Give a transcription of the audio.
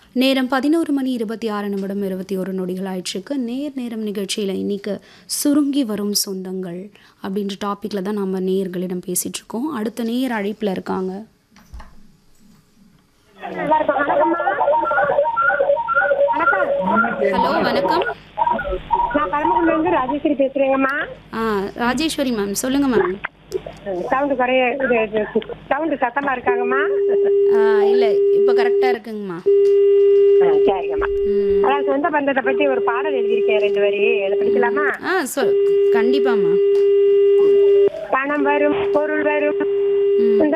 நேரம் பதினோரு மணி இருபத்தி ஆறு நிமிடம் இருபத்தி ஒரு நொடிகள் ஆயிடுச்சுக்கு நேர் நேரம் நிகழ்ச்சியில் இன்னைக்கு சுருங்கி வரும் சொந்தங்கள் அப்படின்ற டாப்பிக்கில் தான் நம்ம நேயர்களிடம் பேசிகிட்டு இருக்கோம் அடுத்த நேயர் அழைப்பில் இருக்காங்க வணக்கம்மா வணக்கம் ஹலோ வணக்கம் நான் பரமக்குடிலேருந்து ராஜேஸ்வரி பேசுகிறேங்கம்மா ஆ ராஜேஸ்வரி மேம் சொல்லுங்கள் மேம் சவுண்டு குறைய இது சவுண்டு சத்தமாக இருக்காங்கம்மா இல்லை இப்போ கரெக்டாக இருக்குங்கம்மா ஆ, சரிங்கம்மா ம் அதான் சொந்த பந்தத்தை பற்றி ஒரு பாடல் எழுதியிருக்கேன் ரெண்டு வரி அதை படிக்கலாமா ஆ சொல் கண்டிப்பாம்மா பணம் வரும் பொருள் வரும் ம் இந்த